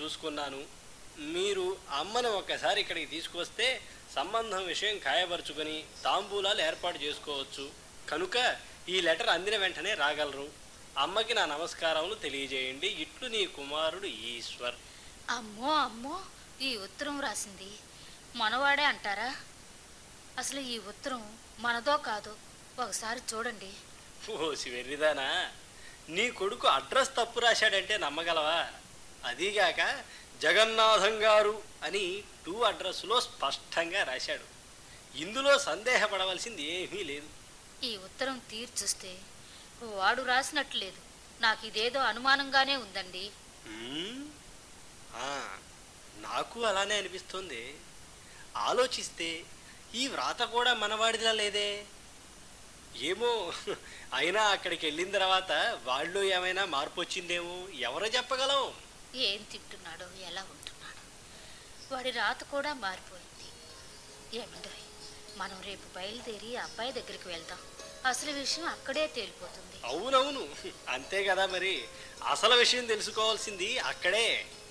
చూసుకున్నాను మీరు అమ్మను ఒక్కసారి ఇక్కడికి తీసుకొస్తే సంబంధం విషయం ఖాయపరుచుకొని తాంబూలాలు ఏర్పాటు చేసుకోవచ్చు కనుక ఈ లెటర్ అందిన వెంటనే రాగలరు అమ్మకి నా నమస్కారములు తెలియజేయండి ఇట్లు నీ కుమారుడు ఈశ్వర్ అమ్మో అమ్మో ఈ ఉత్తరం రాసింది మనవాడే అంటారా అసలు ఈ ఉత్తరం మనదో కాదో ఒకసారి చూడండి ఓసి వెర్రిదానా నీ కొడుకు అడ్రస్ తప్పు రాశాడంటే నమ్మగలవా అదీగాక జగన్నాథం గారు అని టూ అడ్రస్లో స్పష్టంగా రాశాడు ఇందులో సందేహపడవలసింది ఏమీ లేదు ఈ ఉత్తరం తీర్చుస్తే వాడు రాసినట్లు లేదు నాకు ఇదేదో అనుమానంగానే ఉందండి మ్మ్? ఆ, నాకు అలానే అనిపిస్తుంది ఆలోచిస్తే ఈ వ్రాత కూడా మనవాడిలా లేదే ఏమో అయినా అక్కడికి వెళ్ళిన తర్వాత వాళ్ళు ఏమైనా మార్పు వచ్చిందేమో ఎవరు చెప్పగలం ఏం తింటున్నాడో ఎలా ఉంటున్నాడో వాడి రాత కూడా మారిపోయింది ఏమండోయ్ మనం రేపు బయలుదేరి ఆ అబ్బాయి దగ్గరికి వెళ్దాం అసలు విషయం అక్కడే తేలిపోతుంది అవునవును అంతే కదా మరి అసలు విషయం తెలుసుకోవాల్సింది అక్కడే